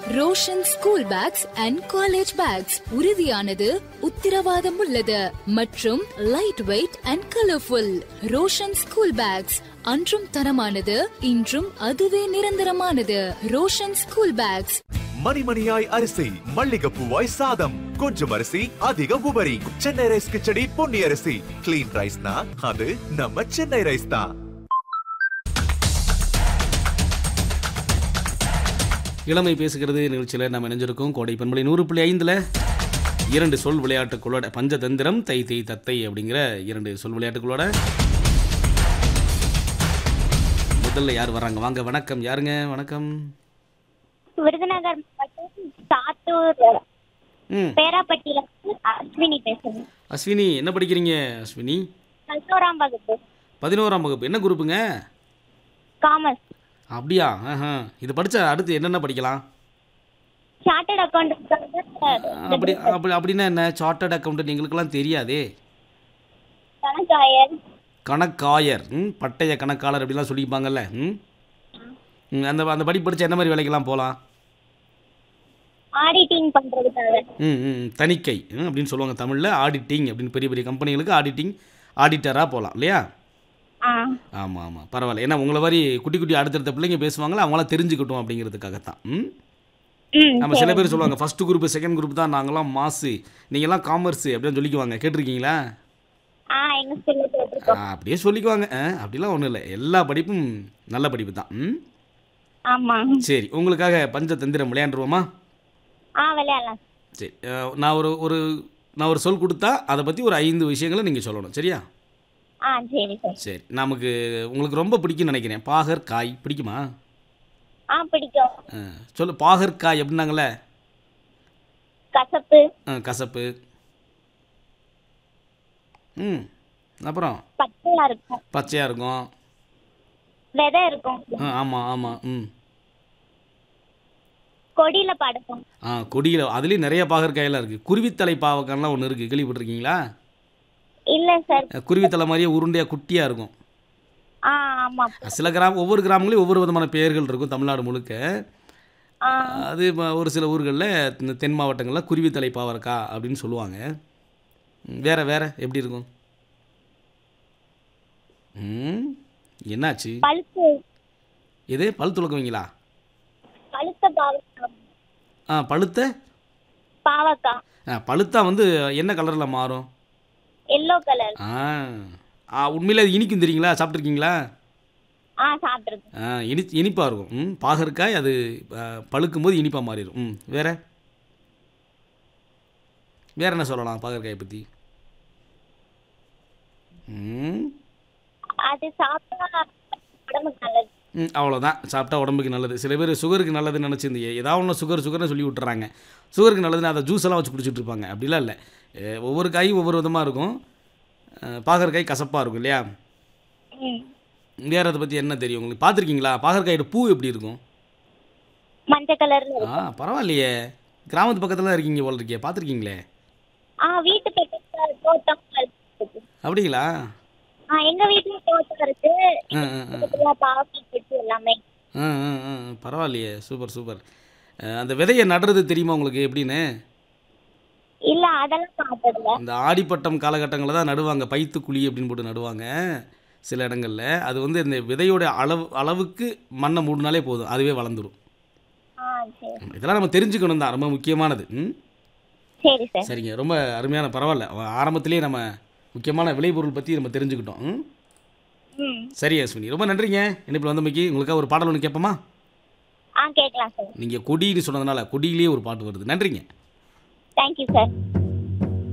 Roshan school bags and college bags உறுதியானது உத்தரவாதம் உள்ளது மற்றும் light weight and colourful Roshan school bags அன்றும் தரமானது இன்றும் அதுவே நிரந்தரமானது ரோஷன் ஸ்கூல் பேக்ஸ் மணிமணியாய் அரிசி மல்லிகைப்பூவாய் சாதம் கொஞ்சம் அரிசி அதிக உபரி சென்னை ரைஸ் கிச்சடி பொன்னி அரிசி கிளீன் ரைஸ்னா அது நம்ம சென்னை ரைஸ் தான் இளமை பேசுகிறது நிகழ்ச்சியில் நம்ம இணைஞ்சிருக்கோம் கோடை பண்பலை நூறு புள்ளி ஐந்தில் இரண்டு சொல் விளையாட்டுகளோட பஞ்சதந்திரம் தை தை தத்தை அப்படிங்கிற இரண்டு சொல் விளையாட்டுகளோட முதல்ல யார் வர்றாங்க வாங்க வணக்கம் யாருங்க வணக்கம் விருதுநகர் மாவட்டம் சாத்தூர் ம் பேராப்பட்டியில இருந்து அஸ்வினி பேசுறேன் அஸ்வினி என்ன படிக்கிறீங்க அஸ்வினி பதினோராம் வகுப்பு பதினோராம் வகுப்பு என்ன குரூப்புங்க காமர்ஸ் அப்படியா ஆஹா இது படித்தா அடுத்து என்னென்ன படிக்கலாம் சார்ட்டர்ட் அக்கௌண்ட் அப்படி அப்படி அப்படின்னா என்ன சார்ட்டர்ட் அக்கௌண்ட் எங்களுக்கெல்லாம் தெரியாதே கணக்காயர் கணக்காயர் ம் பட்டய கணக்காளர் அப்படிலாம் சொல்லிப்பாங்கல்ல ம் ம், அந்த அந்த படிப்பு படிச்சா என்ன மாதிரி வேலைக்கெல்லாம் போகலாம் ஆடிட்டிங் பண்றதுக்காக ம் ம் தணிக்கை ம், அப்படின்னு சொல்லுவாங்க தமிழில் ஆடிட்டிங் அப்படின்னு பெரிய பெரிய கம்பெனிகளுக்கு ஆடிட்டிங் ஆடிட்டராக போகலாம் இல்லையா ஆ ஆமாம் ஆமாம் பரவாயில்ல ஏன்னா உங்களை மாதிரி குட்டி குட்டி அடுத்தடுத்த பிள்ளைங்க பேசுவாங்களா அவங்களாம் தெரிஞ்சுக்கட்டும் அப்படிங்கிறதுக்காகத்தான் ம் ம் நம்ம சில பேர் சொல்லுவாங்க ஃபஸ்ட்டு குரூப் செகண்ட் குரூப் தான் நாங்களாம் மாசு நீங்களாம் காமர்ஸ் அப்படின்னு சொல்லிக்குவாங்க கேட்டிருக்கீங்களா ஆ எங்க ஸ்கூல்ல போட்டிருக்கோம் ஆ, அப்படியே சொல்லிக்குவாங்க ஆ, அப்படிலாம் ஒன்றும் இல்லை எல்லா படிப்பும் நல்ல படிப்பு தான் ம் ஆமா சரி உங்களுக்காக பஞ்சதந்திரம் விளையாண்டுருவோமா ஆ விளையாடலாம் சரி அஹ், நான் ஒரு ஒரு நான் ஒரு சொல் கொடுத்தா அதை பற்றி ஒரு ஐந்து விஷயங்களை நீங்கள் சொல்லணும் சரியா ஆ சரி சார் சரி நமக்கு உங்களுக்கு ரொம்ப பிடிக்கும்னு நினைக்கிறேன் பாகற்காய் பிடிக்குமா ஆ பிடிக்கும் அஹ், சொல்லு பாகற்காய் அப்படின்னாங்களே கசப்பு அஹ், கசப்பு ம் அப்புறம் பச்சையா இருக்கும் பச்சையாக இருக்கும் விதை இருக்கும் ஆமாம் ஆமாம் ம் கொடியில படுக்கும் ஆ கொடியில் அதுலேயும் நிறைய பாகற்காயெல்லாம் இருக்குது குருவித்தலை பாவக்காய்லாம் ஒன்று இருக்குது கேள்விப்பட்டிருக்கீங்களா இல்ல சார் அஹ், குருவித்தலை மாதிரியே உருண்டையாக குட்டியாக இருக்கும் ஆ ஆமா சில கிராம ஒவ்வொரு கிராமங்களையும் ஒவ்வொரு விதமான பெயர்கள் இருக்கும் தமிழ்நாடு முழுக்க ஆ அது ம- ஒரு சில ஊர்களில் இந்த தென் மாவட்டங்களில் குருவித்தலை பாவற்கா அப்படின்னு சொல்லுவாங்க ம், வேற வேற எப்படி இருக்கும் ம் என்னாச்சு பழுத்து எது பல் துளக்குவீங்களா பழுத்த பாவக்காய் ஆ பழுத்த பாவக்காய் ஆ பழுத்தா வந்து என்ன கலரில் மாறும் எல்லோ கலர் ஆ ஆ உண்மையில் அது இனிக்கும் தெரியுங்களா சாப்பிட்ருக்கீங்களா ஆ சாப்பிட்டுருக்கேன் ஆ இனி இனிப்பாக இருக்கும் ம் பாகற்காய் அது பழுக்கும் போது இனிப்பாக மாறிடும் ம் வேற வேற என்ன சொல்லலாம் பாகற்காயை பற்றி ம் அது சாப்பிட்டா உடம்புக்கு நல்லது ம் அவ்வளோதான் சாப்பிட்டா உடம்புக்கு நல்லது சில பேர் சுகருக்கு நல்லதுன்னு நினச்சிருந்து ஏதாவது ஒன்று சுகர் சுகர்னு சொல்லி விட்டுறாங்க சுகருக்கு நல்லதுன்னு அதை ஜூஸ் எல்லாம் வச்சு குடிச்சிட்டு இருப்பாங்க அப்படிலாம் இல்லை அஹ் ஒவ்வொரு காயும் ஒவ்வொரு விதமாக இருக்கும் அஹ் பாகற்காய் கசப்பாக இருக்கும் இல்லையா ம் வேறு அதை பற்றி என்ன தெரியும் உங்களுக்கு பார்த்துருக்கீங்களா பாகற்காயோட பூ எப்படி இருக்கும் மஞ்சள் கலர்ல ஆ பரவாயில்லையே கிராமத்து பக்கத்தில் தான் இருக்கீங்க போல இருக்கே பார்த்துருக்கீங்களே ஆ வீட்டு பக்கத்துல தோட்டம் இருக்கு. அப்படிங்களா ஆ எங்க வீட்லயும் தோட்டம் இருக்கு ஆ ஆ ஆ பக்கத்துல பாவக்காய் செடி எல்லாமே ஆ ஆ ஆ பரவாயில்லையே சூப்பர் சூப்பர் அஹ் அந்த விதையை நடுறது தெரியுமா உங்களுக்கு எப்படின்னு இல்ல அதெல்லாம் பார்த்ததில்ல இந்த ஆடிப்பட்டம் காலகட்டங்களில் தான் நடுவாங்க பைத்து குழி அப்படின்னு போட்டு நடுவாங்க சில இடங்களில் அது வந்து இந்த விதையோட அளவு அளவுக்கு மண்ணை மூடினாலே போதும் அதுவே வளர்ந்துரும் ஆ சரி இதெல்லாம் நம்ம தெரிஞ்சுக்கணும் தான் ரொம்ப முக்கியமானது ம் சரி சார் சரிங்க ரொம்ப அருமையான பரவாயில்ல ஆரம்பத்திலேயே நம்ம முக்கியமான விளைபொருள் பற்றி நம்ம தெரிஞ்சுக்கிட்டோம் ம் ம் சரி அஸ்வினி ரொம்ப நன்றிங்க இணைப்பில் வந்தமைக்கு உங்களுக்காக ஒரு பாடல் ஒன்று கேட்போமா ஆ கேட்கலாம் சார் நீங்கள் கொடின்னு சொன்னதுனால கொடியிலேயே ஒரு பாட்டு வருது நன்றிங்க தேங்க்யூ சார்